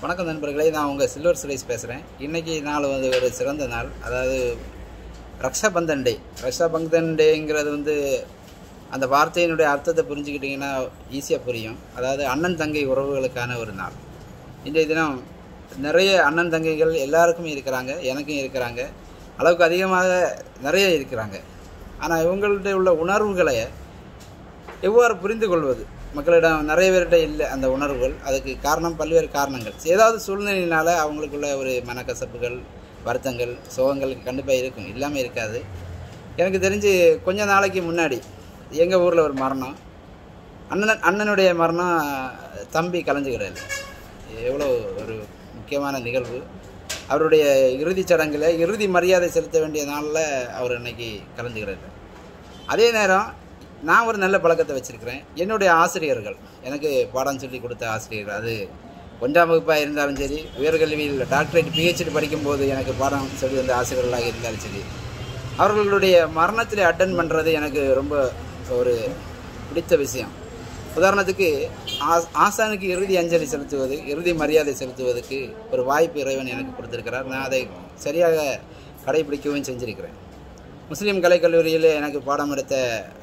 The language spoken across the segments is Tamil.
வணக்கம் நண்பர்களே நான் உங்கள் சில்வர் சுரேஷ் பேசுகிறேன் இன்றைக்கி நாள் வந்து ஒரு சிறந்த நாள் அதாவது ரக்ஷாபந்தன் டே ரக்ஷாபந்தன் டேங்கிறது வந்து அந்த வார்த்தையினுடைய அர்த்தத்தை புரிஞ்சுக்கிட்டிங்கன்னா ஈஸியாக புரியும் அதாவது அண்ணன் தங்கை உறவுகளுக்கான ஒரு நாள் இன்றைய தினம் நிறைய அண்ணன் தங்கைகள் எல்லாருக்குமே இருக்கிறாங்க எனக்கும் இருக்கிறாங்க அளவுக்கு அதிகமாக நிறைய இருக்கிறாங்க ஆனால் இவங்கள்ட்ட உள்ள உணர்வுகளை எவ்வாறு புரிந்து கொள்வது மக்களிடம் நிறைய பேர்கிட்ட இல்லை அந்த உணர்வுகள் அதுக்கு காரணம் பல்வேறு காரணங்கள் ஏதாவது சூழ்நிலையினால அவங்களுக்குள்ள ஒரு மனக்கசப்புகள் வருத்தங்கள் சோகங்கள் கண்டிப்பாக இருக்கும் இல்லாமல் இருக்காது எனக்கு தெரிஞ்சு கொஞ்ச நாளைக்கு முன்னாடி எங்கள் ஊரில் ஒரு மரணம் அண்ணன் அண்ணனுடைய மரணம் தம்பி கலைஞ்சுக்கிறாரு எவ்வளோ ஒரு முக்கியமான நிகழ்வு அவருடைய இறுதிச் சடங்கில் இறுதி மரியாதை செலுத்த வேண்டிய நாளில் அவர் இன்னைக்கு கலந்துக்கிறாரு அதே நேரம் நான் ஒரு நல்ல பழக்கத்தை வச்சுருக்கிறேன் என்னுடைய ஆசிரியர்கள் எனக்கு பாடம் சொல்லி கொடுத்த ஆசிரியர்கள் அது ஒன்றாம் வகுப்பாக இருந்தாலும் சரி உயர்கல்வியில் டாக்டரேட் பிஹெச்டி படிக்கும்போது எனக்கு பாடம் சொல்லி வந்த ஆசிரியர்களாக இருந்தாலும் சரி அவர்களுடைய மரணத்தில் அட்டன் பண்ணுறது எனக்கு ரொம்ப ஒரு பிடித்த விஷயம் உதாரணத்துக்கு ஆஸ் ஆசானுக்கு இறுதி அஞ்சலி செலுத்துவது இறுதி மரியாதை செலுத்துவதற்கு ஒரு வாய்ப்பு இறைவன் எனக்கு கொடுத்திருக்கிறார் நான் அதை சரியாக கடைபிடிக்கவும் செஞ்சிருக்கிறேன் முஸ்லீம் கலைக்கல்லூரியில் எனக்கு பாடம் எடுத்த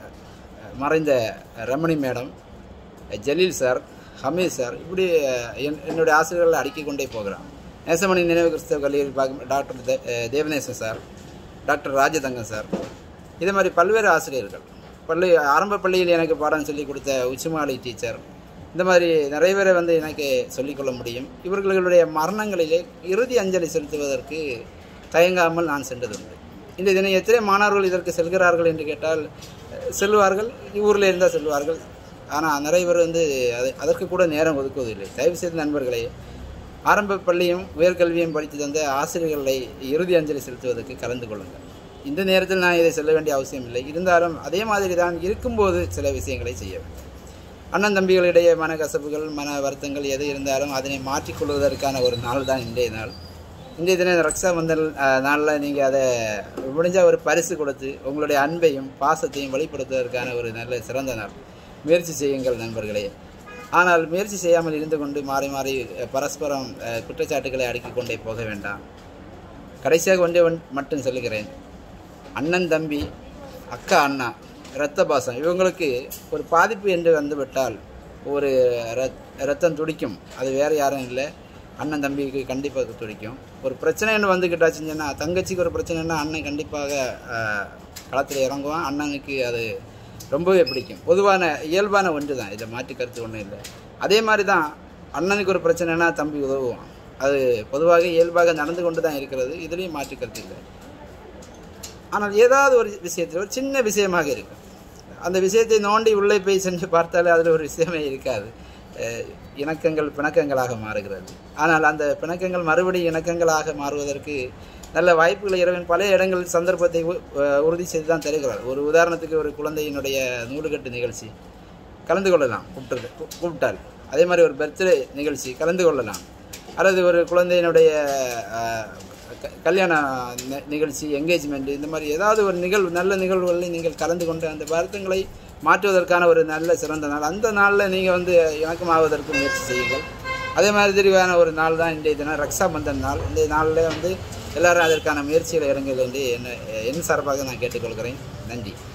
மறைந்த Ramani madam Jaleel sir Hameed sir இப்படி என் என்னுடைய ஆசிரியர்களை அடுக்கிக் கொண்டே போகிறான் நேசமணி நினைவு கிறிஸ்தவ கல்லூரியில் பார்க்கும் டாக்டர் தே Devanesan sir doctor Rajathangam sir இது மாதிரி பல்வேறு ஆசிரியர்கள் பள்ளி ஆரம்ப பள்ளியில் எனக்கு பாடம் சொல்லி கொடுத்த உச்சிமாலி டீச்சர் இந்த மாதிரி நிறைய பேரை வந்து எனக்கு சொல்லிக்கொள்ள முடியும் இவர்களுடைய மரணங்களிலே இறுதி அஞ்சலி செலுத்துவதற்கு தயங்காமல் நான் சென்றதுண்டு இந்த தினம் எத்தனை மாணவர்கள் இதற்கு செல்கிறார்கள் என்று கேட்டால் செல்வார்கள் ஊரில் இருந்தால் செல்வார்கள் ஆனால் நிறைய பேர் வந்து அது அதற்கு கூட நேரம் ஒதுக்குவதில்லை தயவு செய்து நண்பர்களே ஆரம்ப பள்ளியும் உயர்கல்வியும் படித்து தந்த ஆசிரியர்களை இறுதி அஞ்சலி செலுத்துவதற்கு கலந்து கொள்ளுங்கள் இந்த நேரத்தில் நான் இதை சொல்ல வேண்டிய அவசியம் இல்லை இருந்தாலும் அதே மாதிரி தான் இருக்கும்போது சில விஷயங்களை செய்ய வேண்டும் அண்ணன் தம்பிகளிடையே மன கசப்புகள் மன வருத்தங்கள் எது இருந்தாலும் அதனை மாற்றிக்கொள்வதற்கான ஒரு நாள் தான் இன்றைய நாள் இன்றைய தினம் ரக்ஷாபந்தன் நாளில் நீங்கள் அதை முடிஞ்சால் ஒரு பரிசு கொடுத்து உங்களுடைய அன்பையும் பாசத்தையும் வெளிப்படுத்துவதற்கான ஒரு நல்ல சிறந்த நாள் முயற்சி செய்யுங்கள் நண்பர்களே ஆனால் முயற்சி செய்யாமல் இருந்து கொண்டு மாறி மாறி பரஸ்பரம் குற்றச்சாட்டுகளை அடுக்கிக் கொண்டே போக வேண்டாம் கடைசியாக ஒன்றே ஒன் மட்டும் சொல்லுகிறேன் அண்ணன் தம்பி அக்கா அண்ணா இரத்த பாசம் இவங்களுக்கு ஒரு பாதிப்பு என்று வந்துவிட்டால் ஒரு ரத்தம் துடிக்கும் அது வேறு யாரும் இல்லை அண்ணன் தம்பிக்கு கண்டிப்பாக துடிக்கும் ஒரு பிரச்சனைன்னு வந்துக்கிட்டாச்சுன்னு சொன்னால் தங்கச்சிக்கு ஒரு பிரச்சனைன்னா அண்ணன் கண்டிப்பாக களத்தில் இறங்குவான் அண்ணனுக்கு அது ரொம்பவே பிடிக்கும் பொதுவான இயல்பான ஒன்று தான் இதை மாற்றி கருத்து ஒன்றும் இல்லை அதே மாதிரி தான் அண்ணனுக்கு ஒரு பிரச்சனைனா தம்பி உதவுவான் அது பொதுவாக இயல்பாக நடந்து கொண்டு தான் இருக்கிறது இதுலேயும் மாற்றி கருத்து இல்லை ஆனால் ஏதாவது ஒரு விஷயத்தில் ஒரு சின்ன விஷயமாக இருக்கும் அந்த விஷயத்தை நோண்டி உள்ளே போய் சென்று பார்த்தாலே அதில் ஒரு விஷயமே இருக்காது இணக்கங்கள் பிணக்கங்களாக மாறுகிறது ஆனால் அந்த பிணக்கங்கள் மறுபடியும் இணக்கங்களாக மாறுவதற்கு நல்ல வாய்ப்புகளை இறைவன் பல இடங்களில் சந்தர்ப்பத்தை உறுதி செய்து தான் தருகிறார் ஒரு உதாரணத்துக்கு ஒரு குழந்தையினுடைய நூடுகட்டு நிகழ்ச்சி கலந்து கொள்ளலாம் கூப்பிட்டு கூப்பிட்டால் அதே மாதிரி ஒரு பர்த்டே நிகழ்ச்சி கலந்து கொள்ளலாம் அல்லது ஒரு குழந்தையினுடைய கல்யாண நிகழ்ச்சி என்கேஜ்மெண்ட் இந்த மாதிரி ஏதாவது ஒரு நிகழ்வு நல்ல நிகழ்வுகளில் நீங்கள் கலந்து கொண்டு அந்த வருத்தங்களை மாற்றுவதற்கான ஒரு நல்ல சிறந்த நாள் அந்த நாளில் நீங்கள் வந்து இணக்கமாவதற்கு முயற்சி செய்யுங்கள் அதே மாதிரி தெரிவான ஒரு நாள் தான் இன்றைய தினம் ரக்ஷாபந்தன் நாள் இந்த நாளில் வந்து எல்லாரும் அதற்கான முயற்சியில் இறங்குங்கள் என்று என்ன என் சார்பாக நான் கேட்டுக்கொள்கிறேன் நன்றி